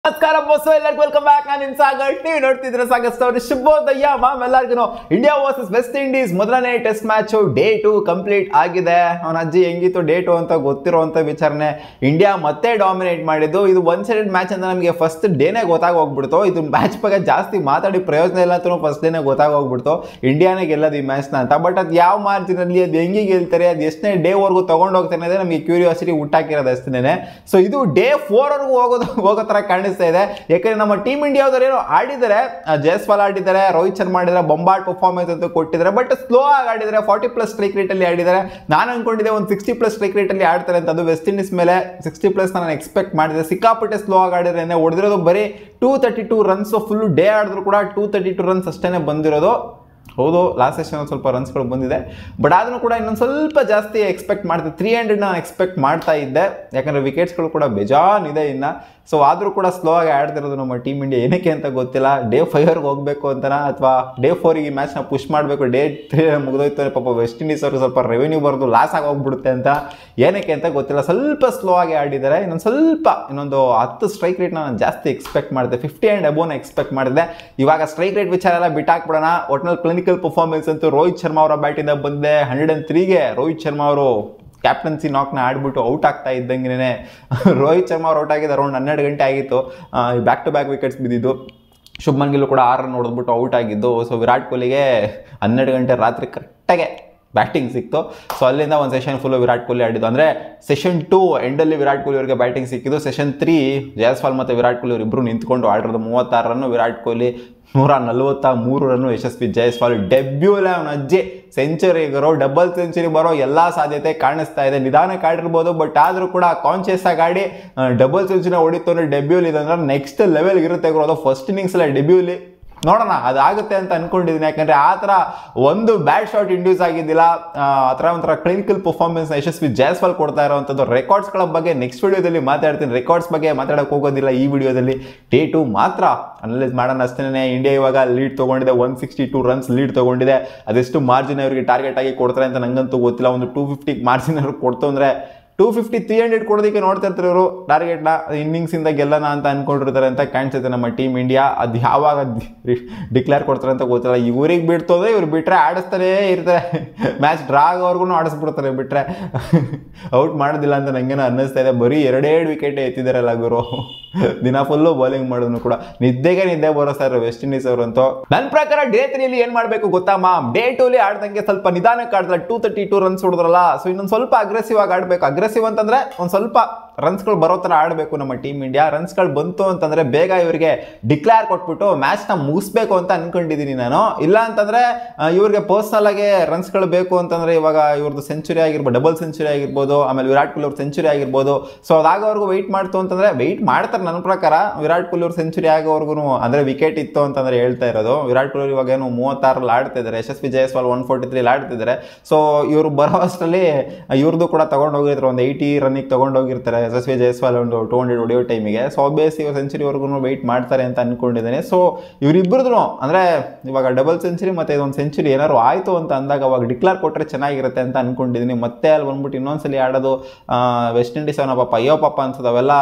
ನಮಸ್ಕಾರ ಬಸ್ಸು ಎಲ್ಲರಿಗೂ welcome back ನಾನು ನಿಮ್ ಸಾಗರ್ ನೀವು ನೋಡ್ತಿದ್ರೆ ಸಾಗರ್ ಸ್ಟೋರಿ ಶುಭೋದಯ ಮಾಮ್ ಎಲ್ಲರಿಗೂ ಇಂಡಿಯಾ ವರ್ಸಸ್ ವೆಸ್ಟ್ ಇಂಡೀಸ್ ಮೊದಲನೇ test match day two complete ಆಗಿದೆ ಅವನ ಅಜ್ಜಿ ಹೆಂಗಿತ್ತು ಡೇ ಟು ಅಂತ ಗೊತ್ತಿರುವಂತ ವಿಚಾರಣೆ ಇಂಡಿಯಾ ಮತ್ತೆ ಡಾಮಿನೇಟ್ ಮಾಡಿದ್ದು ಇದು ಒನ್ ಸೈಡೆಡ್ ಮ್ಯಾಚ್ ಅಂತ ನಮಗೆ ಫಸ್ಟ್ ಡೇನೇ ಗೊತ್ತಾಗೋಗ್ಬಿಡ್ತು ಇದು ಮ್ಯಾಚ್ ಬಗ್ಗೆ ಜಾಸ್ತಿ ಮಾತಾಡಿ ಪ್ರಯೋಜನ ಇಲ್ಲ ಅಂತ ಫಸ್ಟ್ ಡೇನೇ ಗೊತ್ತಾಗೋಗ್ಬಿಡ್ತು ಇಂಡಿಯಾನೇ ಗೆಲ್ಲೋದು ಈ ಮ್ಯಾಚ್ನ ಅಂತ ಬಟ್ ಅದು ಯಾವ ಮಾರ್ಜಿನಲ್ಲಿ ಅದು ಹೆಂಗೆ ಗೆಲ್ತಾರೆ ಅದು ಎಷ್ಟನೇ ಡೇವರೆಗೂ ತೊಗೊಂಡು ಹೋಗ್ತಾನೆ ಅನ್ನೋದೇ ನಮಗೆ ಕ್ಯೂರಿಯಾಸಿಟಿ ಹುಟ್ಟಾಕಿರೋದು ಅಷ್ಟೇ ಸೊ ಇದು ಡೇ ಫೋರ್ವರೆಗೂ ಹೋಗೋದು ಹೋಗೋ ಥರ ಕಾಣಿಸ್ತಾ ಇದೆ ಯಾಕಂದ್ರೆ ನಮ್ಮ ಟೀಮ್ ಇಂಡಿಯಾದವ್ರು ಏನೋ ಆಡಿದ್ದಾರೆ ಆ, ಜೈಸ್ವಾಲ್ ಆಡಿದ್ದಾರೆ ರೋಹಿತ್ ಶರ್ಮಾ ಆಡಿದ್ದಾರೆ ಬೊಂಬಾಟ್ ಪರ್ಫಾರ್ಮೆನ್ಸ್ ಅಂತ ಕೊಟ್ಟಿದ್ದಾರೆ ಬಟ್ ಸ್ಲೋ ಆಗಿ ಆಡಿದ್ದಾರೆ ಫಾರ್ಟಿ ಪ್ಲಸ್ ಸ್ಟ್ರೈಕ್ ರೇಟಲ್ಲಿ ಆಡಿದ್ದಾರೆ ನಾನು ಅನ್ಕೊಂಡಿದ್ದೆ ಒಂದು ಸಿಕ್ಸ್ಟಿ ಪ್ಲಸ್ ಸ್ಟ್ರೈಕ್ ರೇಟಲ್ಲಿ ಆಡ್ತಾರೆ ಅಂತ ಅದು ವೆಸ್ಟ್ ಇಂಡೀಸ್ ಮೇಲೆ ಸಿಕ್ಸ್ಟಿ ಪ್ಲಸ್ ನಾನು ಎಕ್ಸ್ಪೆಕ್ಟ್ ಮಾಡಿದೆ ಸಿಕ್ಕಾಪಟ್ಟೆ ಸ್ಲೋ ಆಗಿ ಆಡಿದ್ರೆ ಹೊಡೆದಿರೋದು ಬರೀ two thirty two runs full day ಆಡಿದ್ರು ಕೂಡ ಟೂ ತರ್ಟಿ ಟೂ ರನ್ಸ್ ಅಷ್ಟೇ ಬಂದಿರೋದು ಹೌದು ಲಾಸ್ಟ್ ಸೆಷನ್ ಸ್ವಲ್ಪ ರನ್ಸ್ಗಳು ಬಂದಿದೆ ಬಟ್ ಆದ್ರೂ ಕೂಡ ಇನ್ನೊಂದು ಸ್ವಲ್ಪ ಜಾಸ್ತಿ ಎಕ್ಸ್ಪೆಕ್ಟ್ ಮಾಡ್ತಿದ್ದೆ ತ್ರೀ ಹಂಡ್ರೆಡ್ ನಾನು ಎಕ್ಸ್ಪೆಕ್ಟ್ ಮಾಡ್ತಾ ಇದ್ದೆ ಯಾಕಂದರೆ ವಿಕೆಟ್ಸ್ಗಳು ಕೂಡ ಬೇಜಾನ್ ಇದೆ ಇನ್ನು ಸೊ ಆದರೂ ಕೂಡ ಸ್ಲೋ ಆಗಿ ಆಡ್ತಿರೋದು ನಮ್ಮ ಟೀಮ್ ಇಂಡಿಯಾ ಏನಕ್ಕೆ ಅಂತ ಗೊತ್ತಿಲ್ಲ ಡೇ ಫೈವ್ಗೆ ಹೋಗಬೇಕು ಅಂತನಾ ಅಥವಾ ಡೇ ಫೋರಿಗೆ ಈ ಮ್ಯಾಚ್ನ ಪುಷ್ ಮಾಡಬೇಕು ಡೇ ತ್ರೀ ಮುಗಿದೋಯ್ತು ಪಾಪ ವೆಸ್ಟ್ ಇಂಡೀಸ್ ಅವ್ರಿಗೆ ಸ್ವಲ್ಪ ರೆವೆನ್ಯೂ ಬರೋದು ಲಾಸ್ ಆಗಿ ಹೋಗ್ಬಿಡುತ್ತೆ ಅಂತ ಏನಕ್ಕೆ ಅಂತ ಗೊತ್ತಿಲ್ಲ ಸ್ವಲ್ಪ ಸ್ಲೋ ಆಗಿ ಆಡಿದ್ದಾರೆ ಇನ್ನೊಂದು ಸ್ವಲ್ಪ ಇನ್ನೊಂದು ಹತ್ತು ಸ್ಟ್ರೈಕ್ ರೇಟ್ನ ನಾನು ಜಾಸ್ತಿ ಎಕ್ಸ್ಪೆಕ್ಟ್ ಮಾಡಿದೆ ಫಿಫ್ಟಿ ಆ್ಯಂಡ್ ಅಬೋನ ಎಕ್ಸ್ಪೆಕ್ಟ್ ಮಾಡಿದೆ ಇವಾಗ ಸ್ಟ್ರೈಕ್ ರೇಟ್ ವಿಚಾರ ಎಲ್ಲ ಬಿಟ್ಟಾಕ್ಬಿಡೋಣ ಒಟ್ನಲ್ಲಿ ಕ್ಲಿನಿಕಲ್ ಪರ್ಫಾರ್ಮೆನ್ಸ್ ಅಂತೂ ರೋಹಿತ್ ಶರ್ಮಾ ಅವರ ಬ್ಯಾಟಿಂದ ಬಂದಿದೆ ಹಂಡ್ರೆಡ್ ಆ್ಯಂಡ್ ತ್ರೀಗೆ ರೋಹಿತ್ ಶರ್ಮಾ ಅವರು ಕ್ಯಾಪ್ಟನ್ಸಿ ನಾಕ್ನ ಆಡ್ಬಿಟ್ಟು ಔಟ್ ಆಗ್ತಾ ಇದ್ದಂಗೆ ರೋಹಿತ್ ಶರ್ಮಾ ಅವ್ರು ಔಟ್ ಆಗಿದ್ದು ಅರೌಂಡ್ ಹನ್ನೆರಡು ಗಂಟೆ ಆಗಿತ್ತು ಬ್ಯಾಕ್ ಟು ಬ್ಯಾಕ್ ವಿಕೆಟ್ಸ್ ಬಿದ್ದಿದ್ದು ಶುಭ್ಮನ್ ಗಿಲ್ ಕೂಡ ಆರು ರನ್ ಹೊಡೆದ್ಬಿಟ್ಟು ಔಟ್ ಆಗಿದ್ದು ಸೊ ವಿರಾಟ್ ಕೊಹ್ಲಿಗೆ ಹನ್ನೆರಡು ಗಂಟೆ ರಾತ್ರಿ ಕರೆಕ್ಟಾಗೆ ಬ್ಯಾಟಿಂಗ್ ಸಿಕ್ತು ಸೊ ಅಲ್ಲಿಂದ ಒಂದು ಸೆಷನ್ ಫುಲ್ಲು ವಿರಾಟ್ ಕೊಹ್ಲಿ ಆಡಿದ್ದು ಅಂದರೆ ಸೆಷನ್ ಟೂ ಎಂಡಲ್ಲಿ ವಿರಾಟ್ ಕೊಹ್ಲಿ ಅವರಿಗೆ ಬ್ಯಾಟಿಂಗ್ ಸಿಕ್ಕಿದ್ದು ಸೆಷನ್ ತ್ರೀ ಜಯಸ್ವಾಲ್ ಮತ್ತು ವಿರಾಟ್ ಕೊಹ್ಲಿ ಅವರಿಬ್ಬರು ನಿಂತ್ಕೊಂಡು ಆಡಿರೋದು ಮೂವತ್ತಾರು ರನ್ನು ವಿರಾಟ್ ಕೊಹ್ಲಿ ನೂರ ನಲವತ್ತ ಮೂರು ರನ್ನು ಯಶಸ್ವಿ ಜಯಸ್ವಾಲ್ ಡೆಬ್ಯೂಲೆ ಅವನ ಅಜ್ಜಿ ಸೆಂಚುರಿ ಬರೋ ಡಬಲ್ ಸೆಂಚುರಿ ಬರೋ ಎಲ್ಲ ಸಾಧ್ಯತೆ ಕಾಣಿಸ್ತಾ ಇದೆ ನಿಧಾನಕ್ಕೆ ಆಡಿರ್ಬೋದು ಬಟ್ ಆದರೂ ಕೂಡ ಕಾನ್ಶಿಯಸ್ ಆಗಿ ಆಡಿ ಡಬಲ್ ಸೆಂಚುರಿ ಹೊಡಿತು ಅಂದರೆ ಡೆಬ್ಯೂಲಿ ಇದಂದ್ರೆ ನೆಕ್ಸ್ಟ್ ಲೆವೆಲ್ ಇರುತ್ತೆ ಗುರು ಅದು ಫಸ್ಟ್ ಇನ್ನಿಂಗ್ಸಲ್ಲ ಡೆಬ್ಯೂಲಿ ನೋಡೋಣ ಅದಾಗುತ್ತೆ ಅಂತ ಅನ್ಕೊಂಡಿದ್ದೀನಿ ಯಾಕಂದ್ರೆ ಆ ಥರ ಒಂದು ಬ್ಯಾಡ್ ಶಾಟ್ ಇಂಡ್ಯೂಸ್ ಆಗಿದ್ದಿಲ್ಲ ಆ ಆ ಥರ ಒಂಥರ ಕ್ಲಿನಿಕಲ್ ಪರ್ಫಾರ್ಮೆನ್ಸ್ ಯಶಸ್ವಿ ಜೈಸ್ವಾಲ್ ಕೊಡ್ತಾ ಇರೋವಂಥದ್ದು ರೆಕಾರ್ಡ್ಸ್ಗಳ ಬಗ್ಗೆ ನೆಕ್ಸ್ಟ್ ವಿಡಿಯೋದಲ್ಲಿ ಮಾತಾಡ್ತೀನಿ ರೆಕಾರ್ಡ್ಸ್ ಬಗ್ಗೆ ಮಾತಾಡೋಕೆ ಹೋಗೋದಿಲ್ಲ ಈ ವಿಡಿಯೋದಲ್ಲಿ ಡೇ ಟು ಮಾತ್ರ ಅನಲೈಸ್ ಮಾಡೋಣ ಅಷ್ಟೇ ಇಂಡಿಯಾ ಇವಾಗ ಲೀಡ್ ತೊಗೊಂಡಿದೆ one sixty two runs lead ತೊಗೊಂಡಿದೆ ಅದೆಷ್ಟು ಮಾರ್ಜಿನ್ ಅವರಿಗೆ ಟಾರ್ಗೆಟ್ ಆಗಿ ಕೊಡ್ತಾರೆ ಅಂತ ನಂಗಂತೂ ಗೊತ್ತಿಲ್ಲ ಒಂದು ಟೂ ಫಿಫ್ಟಿ ಮಾರ್ಜಿನ್ ಅವ್ರಿಗೆ ಕೊಡ್ತು ಅಂದರೆ ಟೂ ಫಿಫ್ಟಿ ತ್ರೀ ಹಂಡ್ರೆಡ್ ಕೊಡೋದಕ್ಕೆ ನೋಡ್ತಾ ಇರ್ತಾರೆ ಇವರು ಟಾರ್ಗೆಟ್ನ ಇನ್ನಿಂಗ್ಸಿಂದ ಗೆಲ್ಲೋಣ ಅಂತ ಅನ್ಕೊಂಡಿರ್ತಾರೆ ಅಂತ ಕಾಣಿಸುತ್ತೆ ನಮ್ಮ ಟೀಮ್ ಇಂಡಿಯಾ ಅದು ಯಾವಾಗ ಡಿಕ್ಲೇರ್ ಕೊಡ್ತಾರೆ ಅಂತ ಗೊತ್ತಿಲ್ಲ ಇವ್ರಿಗೆ ಬಿಡ್ತೋದ್ರೆ ಇವ್ರು ಬಿಟ್ರೆ ಆಡಿಸ್ತಾನೇ ಇರ್ತಾರೆ ಮ್ಯಾಚ್ ಡ್ರಾ ಆಗೋವರೆಗೂ ಆಡಿಸ್ಬಿಡ್ತಾರೆ ಬಿಟ್ರೆ ಔಟ್ ಮಾಡೋದಿಲ್ಲ ಅಂತ ನಂಗೇನೋ ಅನ್ನಿಸ್ತಾ ಇದೆ ಬರೀ ಎರಡೆರಡು ವಿಕೆಟ್ ಎತ್ತಿದಾರಲ್ಲ ಗುರು ದಿನ ಫುಲ್ಲು ಬೌಲಿಂಗ್ ಮಾಡೋದು ಕೂಡ ನಿದ್ದೆಗೆ ನಿದ್ದೆ ಬರೋ ಸರ್ ವೆಸ್ಟ್ ಇಂಡೀಸ್ ಅವರಂತೂ ನನ್ನ ಪ್ರಕಾರ ಡೇ ತ್ರೀಲಿ ಏನು ಮಾಡಬೇಕು ಗೊತ್ತಾ ಮಾಮ್ ಡೇ ಟೂಲಿ ಆಡ್ದಂಗೆ ಸ್ವಲ್ಪ ನಿಧಾನಕ್ಕೆ ಆಡಿದ್ರೆ ಟೂ ತರ್ಟಿ ಟೂ ರನ್ಸ್ ಹೊಡೆದ್ರಲ್ಲ ಸೊ ಇನ್ನೊಂದು ಸ್ವಲ್ಪ ಅಗ್ರೆಸಿವ್ ಆಗಿ ಆಡಬೇಕು ಅಗ್ರೆಸಿವ್ ಅಂತಂದ್ರೆ ಒಂದು ಸ್ವಲ್ಪ ರನ್ಸ್ಗಳು ಬರೋ ಥರ ಆಡಬೇಕು ನಮ್ಮ ಟೀಮ್ ಇಂಡಿಯಾ ರನ್ಸ್ಗಳು ಬಂತು ಅಂತಂದ್ರೆ ಬೇಗ ಇವರಿಗೆ ಡಿಕ್ಲೇರ್ ಕೊಟ್ಬಿಟ್ಟು ಮ್ಯಾಚ್ನ ಮುಗಿಸ್ಬೇಕು ಅಂತ ಅನ್ಕೊಂಡಿದ್ದೀನಿ ನಾನು ಇಲ್ಲ ಅಂತಂದ್ರೆ ಆ, ಇವ್ರಿಗೆ ಪರ್ಸನಲ್ ಆಗಿ ರನ್ಸ್ಗಳು ಬೇಕು ಅಂತಂದ್ರೆ ಇವಾಗ ಇವ್ರದ್ದು ಸೆಂಚುರಿ ಆಗಿರ್ಬೋದು ಡಬಲ್ ಸೆಂಚುರಿ ಆಗಿರ್ಬೋದು ಆಮೇಲೆ ವಿರಾಟ್ ಕೊಹ್ಲಿ ಅವ್ರ ಸೆಂಚುರಿ ಆಗಿರ್ಬೋದು ಸೊ ಅದಾಗೋವರೆಗೂ ವೆಯ್ಟ್ ಮಾಡ್ತು ಅಂತಂದ್ರೆ ವೆಯ್ಟ್ ಮಾಡ್ತಾರೆ ನನ್ನ ಪ್ರಕಾರ ವಿರಾಟ್ ಕೊಹ್ಲಿ ಅವ್ರ ಸೆಂಚುರಿ ಆಗೋವರೆಗೂ ಅಂದ್ರೆ ವಿಕೆಟ್ ಇತ್ತು ಅಂತಂದ್ರೆ ಹೇಳ್ತಾ ಇರೋದು ವಿರಾಟ್ ಕೊಹ್ಲಿ ಇವಾಗ ಏನು ಮೂವತ್ತಾರಲ್ಲಿ ಆಡ್ತಿದ್ದಾರೆ Yashasvi Jaiswal one forty three ಆಡ್ತಿದ್ದಾರೆ ಸೊ ಇವರು ಬರೋ ಅಷ್ಟರಲ್ಲಿ ಇವ್ರದ್ದು ಕೂಡ ತಗೊಂಡು ಹೋಗಿರ್ತಾರೆ ಒಂದು ಏಯ್ಟಿ ರನ್ನಿಗೆ ತಗೊಂಡು ಹೋಗಿರ್ತಾರೆ ಯಶಸ್ವಿ ಜಯಸ್ವಾಲ್ ಒಂದು ಟೂ ಹಂಡ್ರೆಡ್ ಹೊಡೆಯೋ ಟೈಮಿಗೆ ಸೊ ಬೇಸ್ ಇವಾಗ ಸೆಂಚುರಿವರೆಗೂ ವೆಯ್ಟ್ ಮಾಡ್ತಾರೆ ಅಂತ ಅನ್ಕೊಂಡಿದ್ದೇನೆ ಸೊ ಇವರಿಬ್ಬರದು ಅಂದರೆ ಇವಾಗ ಡಬಲ್ ಸೆಂಚುರಿ ಮತ್ತು ಇದೊಂದು ಸೆಂಚುರಿ ಏನಾದ್ರು ಆಯಿತು ಅಂತ ಅಂದಾಗ ಅವಾಗ ಡಿಕ್ಲೇರ್ ಕೊಟ್ಟರೆ ಚೆನ್ನಾಗಿರುತ್ತೆ ಅಂತ ಅನ್ಕೊಂಡಿದ್ದೀನಿ ಮತ್ತೆ ಅಲ್ಲಿ ಬಂದ್ಬಿಟ್ಟು ಇನ್ನೊಂದ್ಸಲಿ ಆಡೋದು ಆ, ವೆಸ್ಟ್ ಇಂಡೀಸ್ ಅವನ ಪಾಪ ಅಯ್ಯೋ ಪಾಪ ಅನ್ಸೋದು ಅವೆಲ್ಲ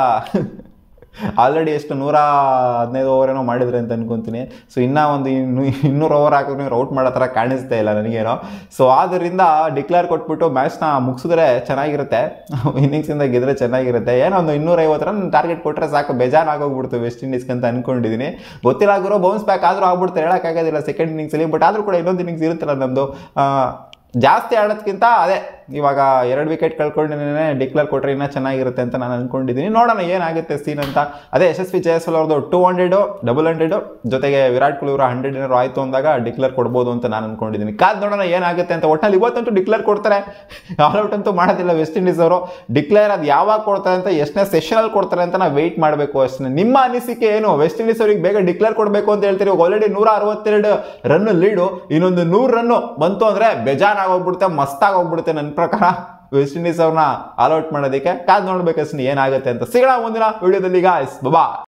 ಆಲ್ರೆಡಿ ಎಷ್ಟು ನೂರ ಹದಿನೈದು ಓವರ್ ಏನೋ ಮಾಡಿದ್ರೆ ಅಂತ ಅನ್ಕೊಂತೀನಿ ಸೊ ಇನ್ನೂ ಒಂದು ಇನ್ನು ಇನ್ನೂರು ಓವರ್ ಹಾಕಿದ್ರೆ ಇವ್ರು ಔಟ್ ಮಾಡೋ ಥರ ಕಾಣಿಸ್ತಾ ಇಲ್ಲ ನನಗೇನೋ ಸೊ ಆದ್ದರಿಂದ ಡಿಕ್ಲೇರ್ ಕೊಟ್ಬಿಟ್ಟು ಮ್ಯಾಚ್ನ ಮುಗಿಸಿದ್ರೆ ಚೆನ್ನಾಗಿರುತ್ತೆ ಇನ್ನಿಂಗ್ಸಿಂದ ಗೆದ್ರೆ ಚೆನ್ನಾಗಿರುತ್ತೆ ಏನೋ ಒಂದು ಇನ್ನೂರೈವತ್ತು ರನ್ ಟಾರ್ಗೆಟ್ ಕೊಟ್ಟರೆ ಸಾಕು ಬೇಜಾನ್ ಆಗೋಗ್ಬಿಡ್ತು ವೆಸ್ಟ್ ಇಂಡೀಸ್ಗೆ ಅಂತ ಅನ್ಕೊಂಡಿದ್ದೀನಿ ಗೊತ್ತಿಲ್ಲ ಆಗಿರೋ ಬೌನ್ಸ್ ಬ್ಯಾಕ್ ಆದರೂ ಆಗ್ಬಿಡ್ತಾರೆ ಹೇಳೋಕ್ಕಾಗೋದಿಲ್ಲ ಸೆಕೆಂಡ್ ಇನ್ನಿಂಗ್ಸಲ್ಲಿ ಬಟ್ ಆದರೂ ಕೂಡ ಇನ್ನೊಂದು ಇನ್ನಿಂಗ್ಸ್ ಇರುತ್ತಲ್ಲ ನಮ್ಮದು ಜಾಸ್ತಿ ಆಡೋದಕ್ಕಿಂತ ಅದೇ ಇವಾಗ ಎರಡು ವಿಕೆಟ್ ಕಳ್ಕೊಂಡೇ ಡಿಕ್ಲೇರ್ ಕೊಟ್ಟರೆ ಇನ್ನೂ ಚೆನ್ನಾಗಿರುತ್ತೆ ಅಂತ ನಾನು ಅನ್ಕೊಂಡಿದ್ದೀನಿ ನೋಡೋಣ ಏನಾಗುತ್ತೆ ಸೀನ್ ಅಂತ ಅದೇ ಯಶಸ್ವಿ ಜಯಸ್ವಾಲ್ ಅವ್ರದ್ದು ಟೂ ಹಂಡ್ರೆಡು ಡಬಲ್ ಹಂಡ್ರೆಡು ಜೊತೆಗೆ ವಿರಾಟ್ ಕೊಹ್ಲಿ ಅವರು ಹಂಡ್ರೆಡ್ ಏನಾರು ಆಯಿತು ಅಂದಾಗ ಡಿಕ್ಲೇರ್ ಕೊಡ್ಬೋದು ಅಂತ ನಾನು ಅನ್ಕೊಂಡಿದ್ದೀನಿ ಕಾದ್ ನೋಡೋಣ ಏನಾಗುತ್ತೆ ಅಂತ ಒಟ್ಟಲ್ಲಿ ಇವತ್ತಂತೂ ಡಿಕ್ಲೇರ್ ಕೊಡ್ತಾರೆ ಆಲ್ಔಟ್ ಅಂತೂ ಮಾಡೋದಿಲ್ಲ ವೆಸ್ಟ್ ಇಂಡೀಸ್ ಅವರು ಡಿಕ್ಲೇರ್ ಅದು ಯಾವಾಗ ಕೊಡ್ತಾರೆ ಅಂತ ಎಷ್ಟನೇ ಸೆಷನಲ್ಲಿ ಕೊಡ್ತಾರೆ ಅಂತ ನಾವು ವೆಯ್ಟ್ ಮಾಡಬೇಕು ಅಷ್ಟೇ ನಿಮ್ಮ ಅನಿಸಿಕೆ ಏನು ವೆಸ್ಟ್ ಇಂಡೀಸ್ ಅವರಿಗೆ ಬೇಗ ಡಿಕ್ಲೇರ್ ಕೊಡಬೇಕು ಅಂತ ಹೇಳ್ತೀರಿ ಆಲ್ರೆಡಿ ನೂರ ಅರವತ್ತೆರಡು ರನ್ ಲೀಡು ಇನ್ನೊಂದು ನೂರು ರನ್ನು ಬಂತು ಅಂದರೆ ಬೇಜಾನ್ ಆಗೋಗ್ಬಿಡುತ್ತೆ ಮಸ್ತಾಗಿ ಹೋಗ್ಬಿಡುತ್ತೆ ನನ್ನ ಪ್ರಕಾರ ವೆಸ್ಟ್ ಇಂಡೀಸ್ ಅವ್ರನ್ನ ಆಲ್ಔಟ್ ಮಾಡೋದಕ್ಕೆ ಕಾದ್ ನೋಡ್ಬೇಕಷ್ಟೇ ಏನಾಗುತ್ತೆ ಅಂತ ಸಿಗೋಣ ಮುಂದಿನ ವಿಡಿಯೋದಲ್ಲಿ ಗಾಯ್ಸ್ ಬಬಾ